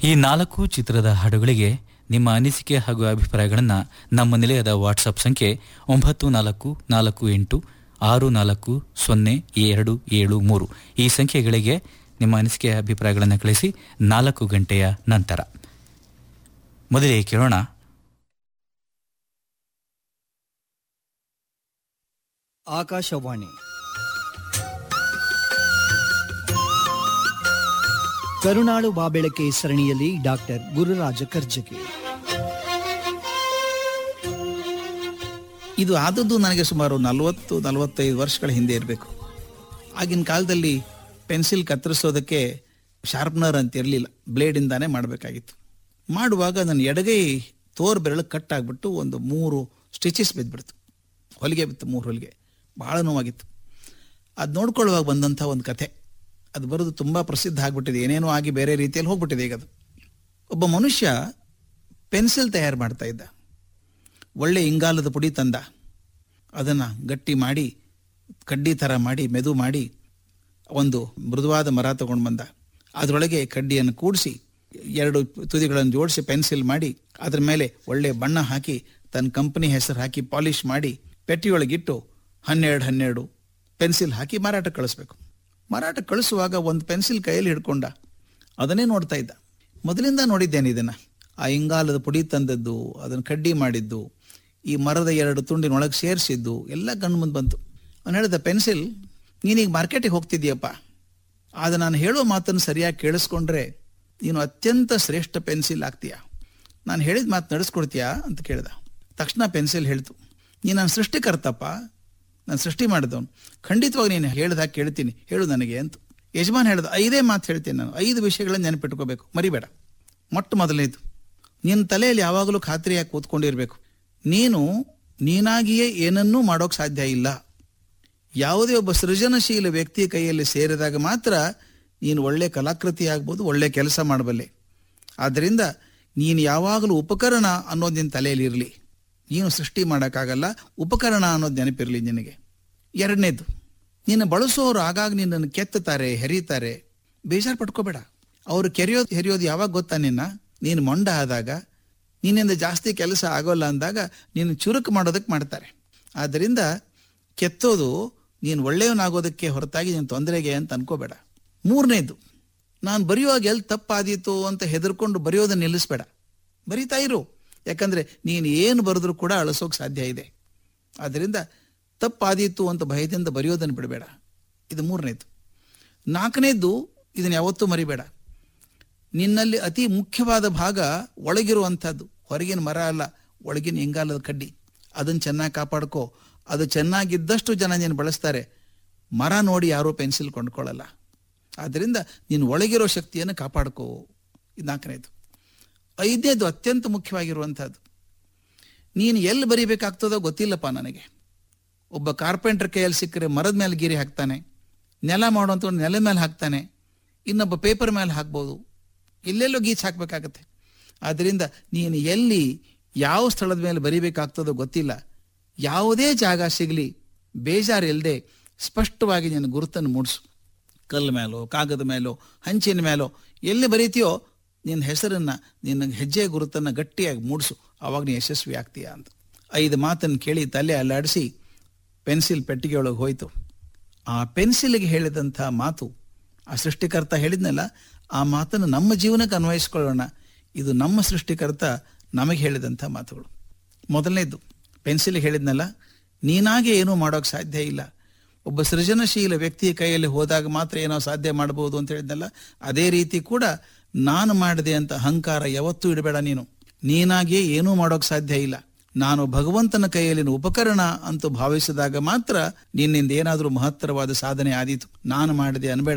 ಈ ನಾಲ್ಕು ಚಿತ್ರದ ಹಾಡುಗಳಿಗೆ ನಿಮ್ಮ ಅನಿಸಿಕೆ ಹಾಗೂ ಅಭಿಪ್ರಾಯಗಳನ್ನು ನಮ್ಮ ನಿಲಯದ ವಾಟ್ಸಪ್ ಸಂಖ್ಯೆ ಒಂಬತ್ತು ನಾಲ್ಕು ನಾಲ್ಕು ಎಂಟು ಆರು ನಾಲ್ಕು ಸೊನ್ನೆ ಎರಡು ಏಳು ಮೂರು ಈ ಸಂಖ್ಯೆಗಳಿಗೆ ನಿಮ್ಮ ಅನಿಸಿಕೆ ಅಭಿಪ್ರಾಯಗಳನ್ನು ಕಳಿಸಿ ನಾಲ್ಕು ಗಂಟೆಯ ನಂತರ ಮೊದಲಿಗೆ ಕೇಳೋಣ ಆಕಾಶವಾಣಿ ಕರುಣಾಳು ಬಾಬೆಳಕೆ ಸರಣಿಯಲ್ಲಿ ಡಾಕ್ಟರ್ ಗುರುರಾಜ ಕರ್ಜಗಿ ಇದು ಆದದ್ದು ನನಗೆ ಸುಮಾರು ನಲವತ್ತು ನಲವತ್ತೈದು ವರ್ಷಗಳ ಹಿಂದೆ ಇರಬೇಕು ಆಗಿನ ಕಾಲದಲ್ಲಿ ಪೆನ್ಸಿಲ್ ಕತ್ತರಿಸೋದಕ್ಕೆ ಶಾರ್ಪ್ನರ್ ಅಂತ ಇರಲಿಲ್ಲ ಬ್ಲೇಡಿಂದಾನೇ ಮಾಡಬೇಕಾಗಿತ್ತು ಮಾಡುವಾಗ ನನ್ನ ಎಡಗೈ ತೋರ್ ಬೆರಳು ಕಟ್ ಆಗಿಬಿಟ್ಟು ಒಂದು ಮೂರು ಸ್ಟಿಚಸ್ ಬಿದ್ದುಬಿಡ್ತು ಹೊಲಿಗೆ ಬಿತ್ತು ಮೂರು ಹೊಲಿಗೆ ಭಾಳ ನೋವಾಗಿತ್ತು ಅದು ನೋಡ್ಕೊಳ್ಳುವಾಗ ಬಂದಂಥ ಒಂದು ಕಥೆ ಅದು ಬರೋದು ತುಂಬ ಪ್ರಸಿದ್ಧ ಆಗಿಬಿಟ್ಟಿದೆ ಏನೇನೋ ಆಗಿ ಬೇರೆ ರೀತಿಯಲ್ಲಿ ಹೋಗ್ಬಿಟ್ಟಿದೆ ಈಗ ಅದು ಒಬ್ಬ ಮನುಷ್ಯ ಪೆನ್ಸಿಲ್ ತಯಾರು ಮಾಡ್ತಾ ಇದ್ದ ಒಳ್ಳೆ ಇಂಗಾಲದ ಪುಡಿ ತಂದ ಅದನ್ನು ಗಟ್ಟಿ ಮಾಡಿ ಕಡ್ಡಿ ಥರ ಮಾಡಿ ಮೆದು ಮಾಡಿ ಒಂದು ಮೃದುವಾದ ಮರ ತಗೊಂಡು ಬಂದ ಅದರೊಳಗೆ ಕಡ್ಡಿಯನ್ನು ಕೂಡಿಸಿ ಎರಡು ತುದಿಗಳನ್ನು ಜೋಡಿಸಿ ಪೆನ್ಸಿಲ್ ಮಾಡಿ ಅದ್ರ ಮೇಲೆ ಒಳ್ಳೆ ಬಣ್ಣ ಹಾಕಿ ತನ್ನ ಕಂಪನಿ ಹೆಸರು ಹಾಕಿ ಪಾಲಿಷ್ ಮಾಡಿ ಪೆಟ್ಟಿಯೊಳಗಿಟ್ಟು ಹನ್ನೆರಡು ಹನ್ನೆರಡು ಪೆನ್ಸಿಲ್ ಹಾಕಿ ಮಾರಾಟ ಕಳಿಸ್ಬೇಕು ಮಾರಾಟ ಕಳಿಸುವಾಗ ಒಂದು ಪೆನ್ಸಿಲ್ ಕೈಯಲ್ಲಿ ಹಿಡ್ಕೊಂಡ ಅದನ್ನೇ ನೋಡ್ತಾ ಇದ್ದ ಮೊದಲಿಂದ ನೋಡಿದ್ದೇನೆ ಇದನ್ನು ಆ ಇಂಗಾಲದ ಪುಡಿ ತಂದದ್ದು ಅದನ್ನು ಕಡ್ಡಿ ಮಾಡಿದ್ದು ಈ ಮರದ ಎರಡು ತುಂಡಿನೊಳಗೆ ಸೇರಿಸಿದ್ದು ಎಲ್ಲ ಕಣ್ಣು ಮುಂದೆ ಬಂತು ಅವನು ಹೇಳಿದ ಪೆನ್ಸಿಲ್ ನೀನೀಗ ಮಾರ್ಕೆಟಿಗೆ ಹೋಗ್ತಿದ್ದೀಯಪ್ಪ ಆದರೆ ನಾನು ಹೇಳೋ ಮಾತನ್ನು ಸರಿಯಾಗಿ ಕೇಳಿಸ್ಕೊಂಡ್ರೆ ನೀನು ಅತ್ಯಂತ ಶ್ರೇಷ್ಠ ಪೆನ್ಸಿಲ್ ಆಗ್ತೀಯಾ ನಾನು ಹೇಳಿದ ಮಾತು ನಡೆಸ್ಕೊಡ್ತೀಯಾ ಅಂತ ಕೇಳ್ದ ತಕ್ಷಣ ಪೆನ್ಸಿಲ್ ಹೇಳ್ತು ನೀನು ನನ್ನ ಸೃಷ್ಟಿಕರ್ತಪ್ಪ ನಾನು ಸೃಷ್ಟಿ ಮಾಡಿದವನು ಖಂಡಿತವಾಗಿ ನೀನು ಹೇಳ್ದಾಗ ಕೇಳ್ತೀನಿ ಹೇಳು ನನಗೆ ಅಂತ ಯಜಮಾನ್ ಹೇಳ್ದ ಐದೇ ಮಾತು ಹೇಳ್ತೀನಿ ನಾನು ಐದು ವಿಷಯಗಳನ್ನ ನೆನಪಿಟ್ಕೋಬೇಕು ಮರಿಬೇಡ ಮೊಟ್ಟ ಮೊದಲನೇದು ನಿನ್ನ ತಲೆಯಲ್ಲಿ ಯಾವಾಗಲೂ ಖಾತ್ರಿಯಾಗಿ ಕೂತ್ಕೊಂಡಿರ್ಬೇಕು ನೀನು ನೀನಾಗಿಯೇ ಏನನ್ನೂ ಮಾಡೋಕೆ ಸಾಧ್ಯ ಇಲ್ಲ ಯಾವುದೇ ಒಬ್ಬ ಸೃಜನಶೀಲ ವ್ಯಕ್ತಿ ಕೈಯಲ್ಲಿ ಸೇರಿದಾಗ ಮಾತ್ರ ನೀನು ಒಳ್ಳೆ ಕಲಾಕೃತಿ ಆಗ್ಬೋದು ಒಳ್ಳೆ ಕೆಲಸ ಮಾಡಬಲ್ಲೆ ಆದ್ದರಿಂದ ನೀನು ಯಾವಾಗಲೂ ಉಪಕರಣ ಅನ್ನೋದು ನಿನ್ನ ತಲೆಯಲ್ಲಿ ಇರಲಿ ನೀನು ಸೃಷ್ಟಿ ಮಾಡೋಕ್ಕಾಗಲ್ಲ ಉಪಕರಣ ಅನ್ನೋದು ನೆನಪಿರಲಿ ನಿನಗೆ ಎರಡನೇದು ನಿನ್ನ ಬಳಸೋರು ಆಗಾಗ ನಿನ್ನನ್ನು ಕೆತ್ತುತ್ತಾರೆ ಹೆರೀತಾರೆ ಬೇಜಾರು ಪಡ್ಕೋಬೇಡ ಅವರು ಕೆರೆಯೋದು ಹೆರಿಯೋದು ಯಾವಾಗ ಗೊತ್ತಾ ನಿನ್ನ ನೀನು ಮೊಂಡ ಆದಾಗ ನಿನ್ನಿಂದ ಜಾಸ್ತಿ ಕೆಲಸ ಆಗೋಲ್ಲ ಅಂದಾಗ ನೀನು ಚುರುಕು ಮಾಡೋದಕ್ಕೆ ಮಾಡ್ತಾರೆ ಆದ್ದರಿಂದ ಕೆತ್ತೋದು ನೀನು ಒಳ್ಳೆಯವನಾಗೋದಕ್ಕೆ ಹೊರತಾಗಿ ನೀನು ತೊಂದರೆಗೆ ಅಂತ ಅನ್ಕೋಬೇಡ ಮೂರನೇದು ನಾನು ಬರೆಯುವಾಗ ಎಲ್ಲಿ ತಪ್ಪಾದೀತು ಅಂತ ಹೆದರ್ಕೊಂಡು ಬರೆಯೋದನ್ನ ನಿಲ್ಲಿಸ್ಬೇಡ ಬರಿತಾ ಇರು ಯಾಕಂದ್ರೆ ನೀನು ಏನು ಬರೆದ್ರೂ ಕೂಡ ಅಳಿಸೋಕೆ ಸಾಧ್ಯ ಇದೆ ಆದ್ದರಿಂದ ತಪ್ಪಾದೀತು ಅಂತ ಭಯದಿಂದ ಬರೆಯೋದನ್ನು ಬಿಡಬೇಡ ಇದು ಮೂರನೇದು ನಾಲ್ಕನೇದು ಇದನ್ನು ಯಾವತ್ತೂ ಮರಿಬೇಡ ನಿನ್ನಲ್ಲಿ ಅತಿ ಮುಖ್ಯವಾದ ಭಾಗ ಒಳಗಿರುವಂಥದ್ದು ಹೊರಗಿನ ಮರ ಅಲ್ಲ ಒಳಗಿನ ಇಂಗಾಲದ ಕಡ್ಡಿ ಅದನ್ನು ಚೆನ್ನಾಗಿ ಕಾಪಾಡ್ಕೋ ಅದು ಚೆನ್ನಾಗಿದ್ದಷ್ಟು ಜನ ನೀನು ಬಳಸ್ತಾರೆ ಮರ ನೋಡಿ ಯಾರೂ ಪೆನ್ಸಿಲ್ ಕೊಂಡ್ಕೊಳ್ಳಲ್ಲ ಆದ್ದರಿಂದ ನೀನು ಒಳಗಿರೋ ಶಕ್ತಿಯನ್ನು ಕಾಪಾಡ್ಕೋ ಇದು ನಾಲ್ಕನೇದು ಐದನೇದು ಅತ್ಯಂತ ಮುಖ್ಯವಾಗಿರುವಂಥದ್ದು ನೀನು ಎಲ್ಲಿ ಬರಿಬೇಕಾಗ್ತದೋ ಗೊತ್ತಿಲ್ಲಪ್ಪ ನನಗೆ ಒಬ್ಬ ಕಾರ್ಪೆಂಟರ್ ಕೈಯಲ್ಲಿ ಸಿಕ್ಕರೆ ಮರದ ಮೇಲೆ ಗಿರಿ ಹಾಕ್ತಾನೆ ನೆಲ ಮಾಡುವಂಥ ನೆಲದ ಮೇಲೆ ಹಾಕ್ತಾನೆ ಇನ್ನೊಬ್ಬ ಪೇಪರ್ ಮೇಲೆ ಹಾಕ್ಬೋದು ಎಲ್ಲೆಲ್ಲೋ ಗೀಚ್ ಹಾಕಬೇಕಾಗತ್ತೆ ಆದ್ದರಿಂದ ನೀನು ಎಲ್ಲಿ ಯಾವ ಸ್ಥಳದ ಮೇಲೆ ಬರಿಬೇಕಾಗ್ತದೋ ಗೊತ್ತಿಲ್ಲ ಯಾವುದೇ ಜಾಗ ಸಿಗಲಿ ಬೇಜಾರಿಲ್ಲದೆ ಸ್ಪಷ್ಟವಾಗಿ ನಿನ್ನ ಗುರುತನ್ನು ಮೂಡಿಸು ಕಲ್ಲು ಮೇಲೋ ಕಾಗದ ಮೇಲೋ ಹಂಚಿನ ಮೇಲೋ ಎಲ್ಲಿ ಬರೀತೀಯೋ ನಿನ್ನ ಹೆಸರನ್ನು ನಿನ್ನ ಹೆಜ್ಜೆ ಗುರುತನ್ನು ಗಟ್ಟಿಯಾಗಿ ಮೂಡಿಸು ಆವಾಗ ನೀನು ಯಶಸ್ವಿ ಆಗ್ತೀಯಾ ಅಂತ ಐದು ಮಾತನ್ನು ಕೇಳಿ ತಲೆ ಅಲ್ಲಾಡಿಸಿ ಪೆನ್ಸಿಲ್ ಪೆಟ್ಟಿಗೆ ಒಳಗೆ ಹೋಯ್ತು ಆ ಪೆನ್ಸಿಲ್ಗೆ ಹೇಳಿದಂಥ ಮಾತು ಆ ಸೃಷ್ಟಿಕರ್ತ ಹೇಳಿದ್ನಲ್ಲ ಆ ಮಾತನ್ನು ನಮ್ಮ ಜೀವನಕ್ಕೆ ಅನ್ವಯಿಸ್ಕೊಳ್ಳೋಣ ಇದು ನಮ್ಮ ಸೃಷ್ಟಿಕರ್ತ ನಮಗೆ ಹೇಳಿದಂಥ ಮಾತುಗಳು ಮೊದಲನೇದು ಪೆನ್ಸಿಲ್ ಹೇಳಿದ್ನಲ್ಲ ನೀನಾಗೆ ಏನೂ ಮಾಡೋಕೆ ಸಾಧ್ಯ ಇಲ್ಲ ಒಬ್ಬ ಸೃಜನಶೀಲ ವ್ಯಕ್ತಿಯ ಕೈಯಲ್ಲಿ ಹೋದಾಗ ಮಾತ್ರ ಏನೋ ಸಾಧ್ಯ ಮಾಡಬಹುದು ಅಂತ ಹೇಳಿದ್ನಲ್ಲ ಅದೇ ರೀತಿ ಕೂಡ ನಾನು ಮಾಡಿದೆ ಅಂತ ಅಹಂಕಾರ ಯಾವತ್ತೂ ಇಡಬೇಡ ನೀನು ನೀನಾಗಿಯೇ ಏನೂ ಮಾಡೋಕೆ ಸಾಧ್ಯ ಇಲ್ಲ ನಾನು ಭಗವಂತನ ಕೈಯಲ್ಲಿನ ಉಪಕರಣ ಅಂತ ಭಾವಿಸಿದಾಗ ಮಾತ್ರ ನಿನ್ನಿಂದ ಏನಾದರೂ ಮಹತ್ತರವಾದ ಸಾಧನೆ ಆದೀತು ನಾನು ಮಾಡಿದೆ ಅನ್ಬೇಡ